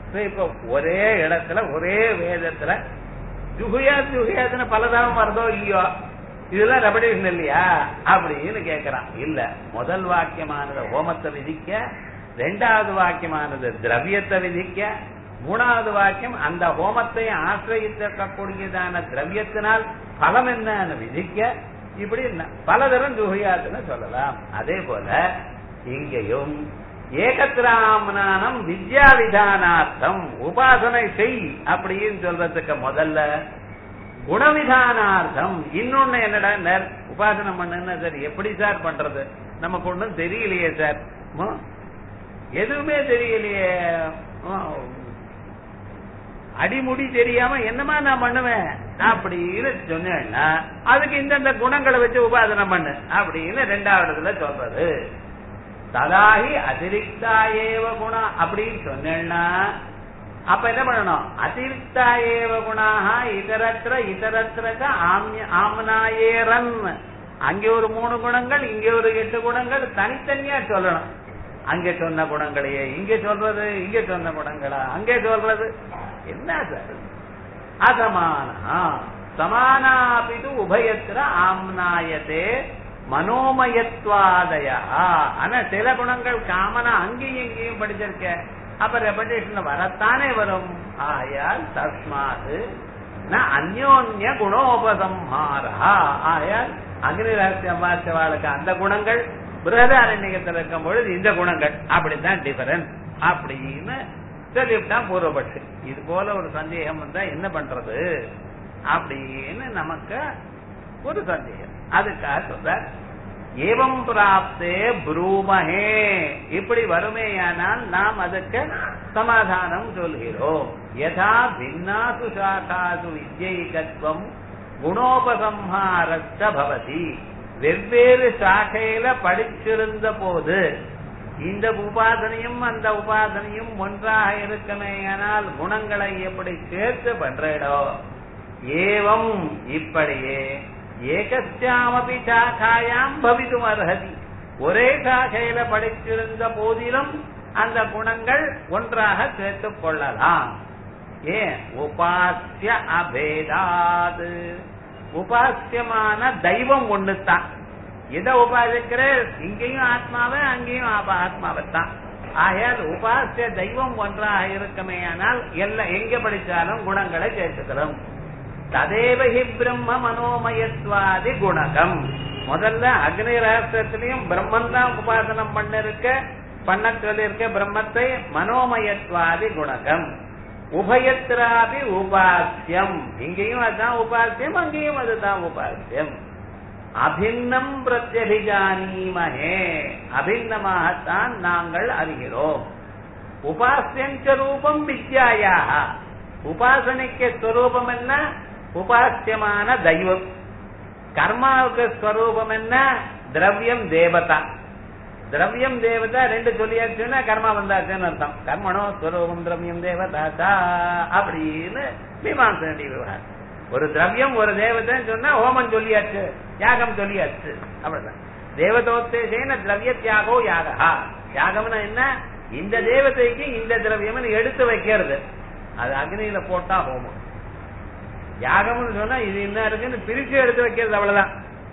A: So, இப்ப ஒரே இடத்துல ஒரே வேதத்துல ஜுகுயா ஜுகுயாதுன்னு பலதாரம் வருதோ இல்லையோ இதெல்லாம் ரெபடேஷன் இல்லையா அப்படின்னு கேக்குறான் இல்ல முதல் வாக்கியமானது ஹோமத்தை விதிக்க ரெண்டாவது வாக்கியமானது திரவியத்தை விதிக்க மூணாவது வாக்கியம் அந்த ஹோமத்தை ஆசிரியத்திருக்கக்கூடியதான திரவியத்தினால் பலம் என்னன்னு விதிக்க இப்படி ந- பலதரம் ஜுகையாதுன்னு சொல்லலாம் அதே போல இங்கேயும் ஏகத்ராமனானம் வித்யா விதானார்த்தம் உபாசனை செய் அப்படின்னு சொல்றதுக்கு முதல்ல குணவிதானார்த்தம் இன்னொன்னு என்னடா நர் உபாசனை பண்ணுன்னா சார் எப்படி சார் பண்றது நமக்கு ஒண்ணும் தெரியலையே சார் ம், எதுவுமே தெரியலையே ம், அடிமுடி தெரியாம என்னமா நான் பண்ணுவேன் அப்படின்னு சொன்னேன்னா அதுக்கு இந்தந்த குணங்களை வச்சு உபாசனை பண்ணு அப்படின்னு ரெண்டாவது சொல்றது ததாகி அதிரிக்தா ஏவ குணம் அப்படின்னு சொன்னேன்னா அப்ப என்ன பண்ணணும் அதிரிக்தா ஏவ குணாக இதரத்திர இதரத்திர ஆம்ய ஆம்னாயேரன் அங்கே ஒரு மூணு குணங்கள் இங்கே ஒரு எட்டு குணங்கள் தனித்தனியா சொல்லணும் அங்கே சொன்ன குணங்களையே இங்கே சொல்றது இங்கே சொன்ன குணங்களா அங்கே சொல்றது என்ன சார் அசமானா சமானாபிது உபயத்திர ஆம்னாயத்தே மனோமயத்வாதய ஆனா சில குணங்கள் காமனா அங்கேயும் இங்கேயும் படிச்சிருக்க அப்ப ரெபடேஷன்ல வரத்தானே வரும் ஆயால் தஸ்மாது ந அந்யோன்ய குணோபசம்ஹாரா ஆயால் அக்னி ரகசியம் வார்த்தவாளுக்கு அந்த குணங்கள் பிருகதாரண்யத்தில் இருக்கும் பொழுது இந்த குணங்கள் அப்படித்தான் டிஃபரன்ஸ் அப்படின்னு சொல்லிவிட்டான் பூர்வபட்சி இது போல ஒரு சந்தேகம் வந்தா என்ன பண்றது அப்படின்னு நமக்கு ஒரு சந்தேகம் அதுக்காக சொல்ற ஏவம் பிராப்தே புரூமஹே இப்படி வருமேயானால் நாம் அதுக்கு சமாதானம் சொல்கிறோம் யதா பின்னாசு சாகாசு வித்யைகத்வம் குணோபசம்ஹாரஸ்த பவதி வெவ்வேறு சாகையில படிச்சிருந்த போது இந்த உபாசனையும் அந்த உபாசனையும் ஒன்றாக இருக்குமேயானால் குணங்களை எப்படி சேர்த்து பண்றடோ ஏவம் இப்படியே ஏகஸ்யாமபி சாகாயாம் பவிதும் அர்ஹதி ஒரே சாகையில படிச்சிருந்த போதிலும் அந்த குணங்கள் ஒன்றாக சேர்த்துக் கொள்ளலாம் ஏன் உபாசிய அபேதாது உபாசியமான தெய்வம் ஒண்ணுதான் எதை உபாசிக்கிற இங்கேயும் ஆத்மாவை அங்கேயும் ஆப- ஆத்மாவைத்தான் ஆகையால் உபாசிய தெய்வம் ஒன்றாக இருக்குமே ஆனால் எல்லாம் எங்க படிச்சாலும் குணங்களை சேர்த்துக்கிறோம் ததேவஹி பிரம்ம மனோமயத்வாதி குணகம் முதல்ல அக்னி ரகசியத்திலையும் பிரம்மன் தான் உபாசனம் பண்ணிருக்க பண்ண சொல்லியிருக்க பிரம்மத்தை மனோமயத்வாதி குணகம் உபயத்திராபி உபாசியம் இங்கேயும் அதுதான் உபாசியம் அங்கேயும் அதுதான் உபாசியம் அபின்னம் பிரத்யபிஜானீமஹே அபின்னமாகத்தான் நாங்கள் அறிகிறோம் உபாசியஞ்ச ரூபம் வித்யாயாக உபாசனைக்கு ஸ்வரூபம் என்ன உபாசியமான தெய்வம் கர்மாவுக்கு ஸ்வரூபம் என்ன திரவியம் தேவதா திரவியம் தேவதா ரெண்டு சொல்லியாச்சுன்னா கர்மா வந்தாச்சுன்னு அர்த்தம் கர்மனோ ஸ்வரூபம் திரவியம் தேவதா அப்படின்னு மீமாசனடி விவகாரம் ஒரு திரவியம் ஒரு தேவதைன்னு சொன்னா ஹோமம் சொல்லியாச்சு யாகம் சொல்லியாச்சு அவ்வளவுதான் தேவதோத்தேசேன திரவிய தியாகோ யாகா யாகம்னா என்ன இந்த தேவதைக்கு இந்த திரவியம் எடுத்து வைக்கிறது அது அக்னியில போட்டா ஹோமம் யாகம்னு சொன்னா இது என்ன இருக்குன்னு பிரிச்சு எடுத்து வைக்கிறது அவ்வளவுதான்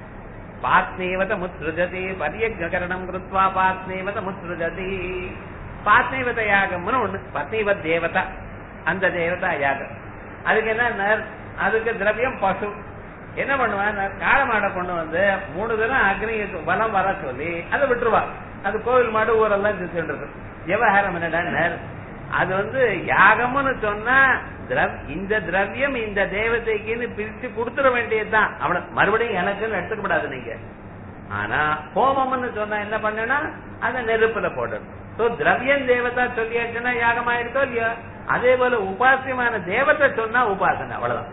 A: பாத்னேவத முத்ருஜதி பரியகரணம் கிருத்வா பாத்னேவத முத்ருஜதி பாத்னேவத யாகம்னு ஒண்ணு பத்னீவத் தேவதா அந்த தேவதா யாகம் அதுக்கு என்ன அதுக்கு திரவியம் பசு என்ன பண்ணுவான் காளை மாடை கொண்டு வந்து மூணு தினம் அக்னி வலம் வர சொல்லி அதை விட்டுருவா அது கோவில் மாடு ஊரெல்லாம் சுத்திட்டு இருக்கு விவகாரம் என்னடா அது வந்து யாகம்னு சொன்னா திரவ் இந்த திரவியம் இந்த தேவதைக்குன்னு பிரிச்சு கொடுத்துட வேண்டியதுதான் அவன மறுபடியும் எனக்குன்னு எடுத்துக்க கூடாது நீங்க ஆனா ஹோமம்னு சொன்னா என்ன பண்ணனா அந்த நெருப்புல போடணும் சோ திரவியம் தேவதா சொல்லியாச்சுன்னா யாகம் ஆயிருக்கோ இல்லையோ அதே போல உபாசியமான தேவத்தை சொன்னா உபாசனை அவ்வளவுதான்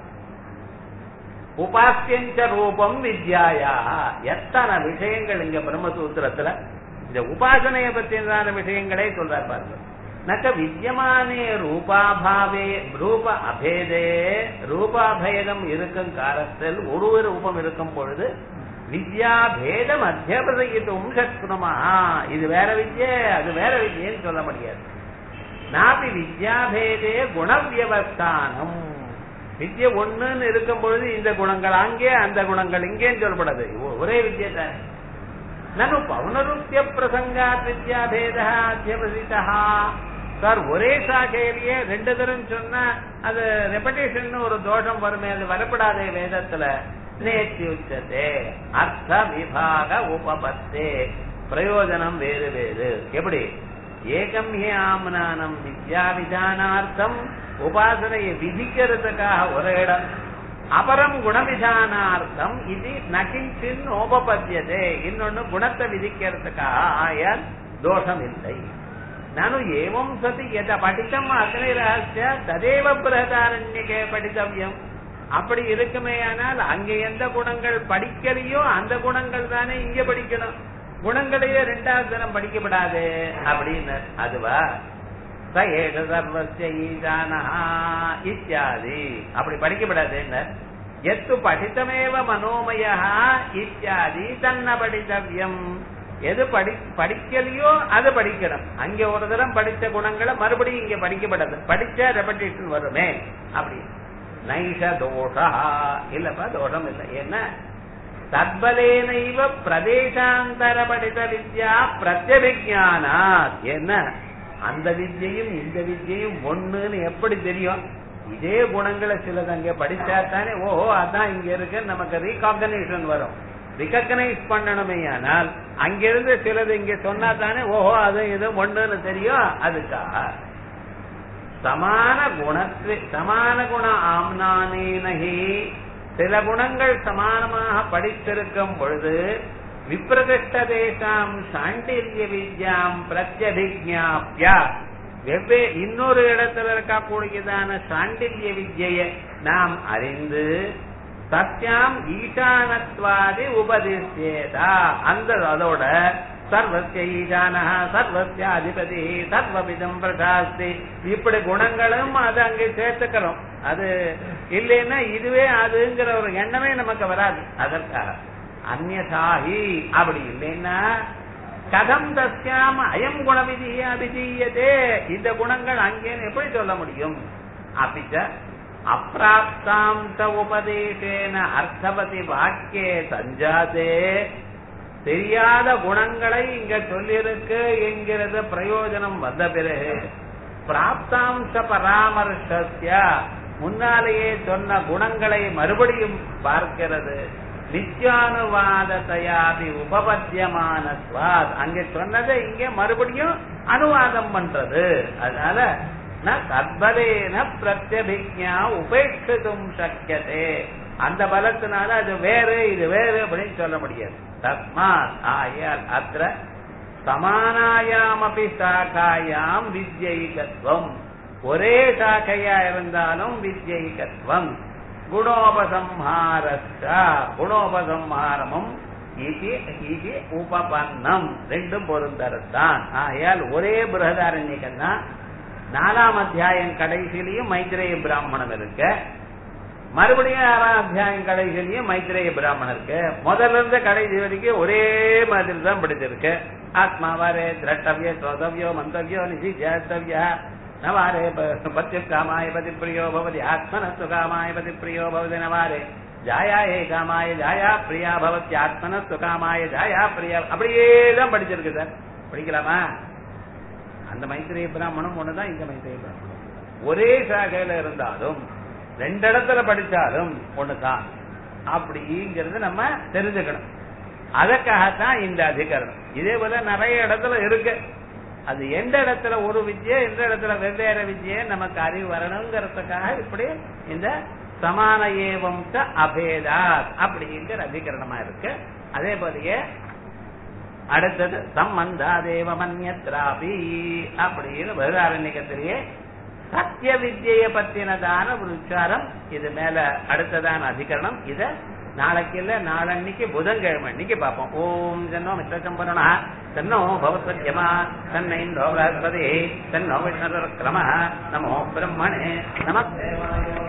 A: உபாசியஞ்ச ரூபம் வித்யாயா எத்தனை விஷயங்கள் இங்க பிரம்மசூத்திரத்துல இந்த உபாசனைய பற்றியதான விஷயங்களே சொல்றார் பாருங்க நக்க வித்தியமானே ரூபாபாவே ரூப அபேதே ரூபாபேதம் இருக்கும் காலத்தில் ஒரு ஒரு ரூபம் இருக்கும் பொழுது வித்யா பேதம் அத்தியபதித்தும் சத்குணமா இது வேற வித்யை அது வேற வித்யன்னு சொல்ல முடியாது நாபி வித்யாபேதே குணவியவஸ்தானம் வித்யை ஒண்ணுன்னு இருக்கும் பொழுது இந்த குணங்கள் அங்கே அந்த குணங்கள் இங்கேன்னு சொல்லப்படாது ஒ- ஒரே வித்யை தான் நனு பௌனருத்திய பிரசங்காத் வித்யாபேதா அத்தியவசிதா சார் ஒரே சாக்கையிலேயே ரெண்டு தரம் சொன்னா அது ரெப்படேஷன் ஒரு தோஷம் வருமே அது வரப்படாதே வேதத்துல நேத்தியுச்சதே அர்த்த விபாக உபபத்தே பிரயோஜனம் வேறு வேறு எப்படி ஏகம் ஹி ஆம்னானம் வித்யா விதானார்த்தம் உபாசனையை விதிக்கிறதுக்காக ஒரு இடம் அபரம் குணவிதானார்த்தம் இது நகிஞ்சின் உபபத்தியதே இன்னொன்னு குணத்தை விதிக்கிறதுக்காக ஆயால் தோஷம் இல்லை ನಾನು ಏವಂ ಸತಿ ಯದ படித்தம் அக்னி ரகசிய ததேவ பிரதாரண்யகே படித்தவ்யம் அப்படி இருக்குமேயானால் அங்க எந்த குணங்கள் படிக்கலையோ அந்த குணங்கள் தானே இங்க படிக்கணும் குணங்களையே ரெண்டாவது தினம் படிக்கப்படாது அப்படின்னு அதுவா ச ஏஷ சர்வஸ்ய ஈசானஹா இத்தியாதி அப்படி படிக்கப்படாது என்ன எத்து படித்தமேவ மனோமயா இத்தியாதி தன்ன படித்தவ்யம் எது படி படிக்கலையோ அது படிக்கணும் அங்க ஒரு தரம் படிச்ச குணங்களை மறுபடியும் இங்க படிக்கப்படாது படிச்சா ரெபடேஷன் வருமே அப்படி நைஷ தோஷா இல்லப்பா தோஷம் இல்லை என்ன தத்பலேனைவ பிரதேசாந்தர படித்த வித்யா பிரத்யபிஜானா என்ன அந்த வித்யையும் இந்த வித்யையும் ஒண்ணுன்னு எப்படி தெரியும் இதே குணங்களை சிலது அங்க படிச்சா தானே ஓஹோ அதான் இங்க இருக்கு நமக்கு ரீகாகனைசேஷன் வரும் ரிகக்னைஸ் பண்ணணுமே ஆனால் அங்கிருந்து சிலது இங்க சொன்னா தானே ஓஹோ அது இது ஒண்ணுன்னு தெரியும் அதுக்காக சமான குணத்வே சமான குண ஆம்னானேனஹி சில குணங்கள் சமானமாக படித்திருக்கும் பொழுது விப்ரதிஷ்ட தேசாம் சாண்டில்ய வித்யாம் பிரத்யபிஜாபியா வெவ்வே இன்னொரு இடத்துல இருக்கக்கூடியதான சாண்டில்ய வித்யை நாம் அறிந்து சத்யாம் ஈசானத்வாதி உபதிஷ்யேதா அந்த அதோட சர்வசிய ஈசானஹ சர்வசிய அதிபதி சர்வவிதம் பிரசாஸ்தி இப்படி குணங்களும் அது அங்கே சேர்த்துக்கிறோம் அது இல்லைன்னா இதுவே அதுங்கிற ஒரு எண்ணமே நமக்கு வராது அதற்காக அந்நதாகி அப்படி இல்லைன்னா கதம் தஸ்யாம் அயம் குணவிதிய அபிதீயதே இந்த குணங்கள் அங்கேன்னு எப்படி சொல்ல முடியும் அப்பிச்ச அப்பிராப்தாம்ச உபதேசேன அர்த்தவதி வாக்கியே சஞ்சாதே தெரியாத குணங்களை இங்க சொல்லியிருக்கு என்கிறது பிரயோஜனம் வந்த பிறகு பிராப்தாம்ச பராமர்சஸ்ய முன்னாலேயே சொன்ன குணங்களை மறுபடியும் பார்க்கிறது நித்யானுவாதத்தையாபி உபபத்தியமானத்வாத் அங்கே சொன்னதை இங்கே மறுபடியும் அனுவாதம் பண்றது அதனால ந தத்பலேன பிரத்யபிக்ஞா உபேட்சிதும் சக்கியதே அந்த பலத்தினால அது வேறு இது வேறு அப்படின்னு சொல்ல முடியாது தஸ்மாத் ஆயால் அത്ര சமானாயாமபி சாக்காயாம் வித்யைகத்வம் ஒரே சாக்கையா இருந்தாலும் வித்யைகத்வம் குணோபசம்ஹாரஸ்ய குணோபசம்ஹாரமும் இது இது உபபன்னம் ரெண்டும் பொருந்தரத்தான் ஆயால் ஒரே பிரகதாரண்யக்கன்னா நாலாம் அத்தியாயம் கடைசியிலையும் மைத்ரேய பிராமணன் இருக்கு மறுபடியும் ஆறாம் அத்தியாயம் கடைசியிலையும் மைத்ரேய பிராமணன் இருக்கு முதல்ல இருந்து கடைசி வரைக்கும் ஒரே மாதிரி தான் படிச்சிருக்கு ஆத்மாவாரே திரட்டவிய சோதவியோ மந்தவியோ நிதித்திய நவாரே பத்தி காமாய பதி பிரியோ பவதி ஆத்மனஸ்து காமாய பதி பிரியோ பவதி நவாரே ஜாயா ஏ காமாய ஜாயா பிரியா பவதி ஆத்மனஸ்து காமாய ஜாயா பிரியா அப்படியே தான் படிச்சிருக்கு சார் படிக்கலாமா அந்த மைத்திரிய பிராமணம் ஒண்ணுதான் இந்த மைத்திரிய பிராமணம் ஒரே சாகையில இருந்தாலும் ரெண்டு இடத்துல படிச்சாலும் ஒண்ணுதான் அப்படிங்கிறது நம்ம தெரிஞ்சுக்கணும் அதற்காகத்தான் இந்த அதிகரணம் இதே போல நிறைய இடத்துல இருக்கு அது எந்த இடத்துல ஒரு வித்யை எந்த இடத்துல வெவ்வேறு வித்யை நமக்கு அறிவு வரணுங்கிறதுக்காக இப்படி இந்த சமான ஏவம் ச அபேதாத் அப்படிங்கிற அதிகரணமா இருக்கு அதே போலயே அடுத்தது சம்பந்தாதேவ மன்யத்ராபி அப்படின்னு வேதாரண்யத்திலேயே சத்திய வித்யை பத்தினதான ஒரு விசாரம் இது மேல அடுத்ததான அதிகரணம் இத நாளைக்கு இல்ல நாளன்னைக்கு புதன்கிழமை அன்னைக்கு பார்ப்போம் ஓம் ஜன்னோ மித்திரச்சம்பரணா தன்னோ பவத்யமா தன்னை இந்தோ பிரகஸ்பதி தன்னோ விஷ்ணு கிரம நமோ பிரம்மணே நமஸ்தேவாய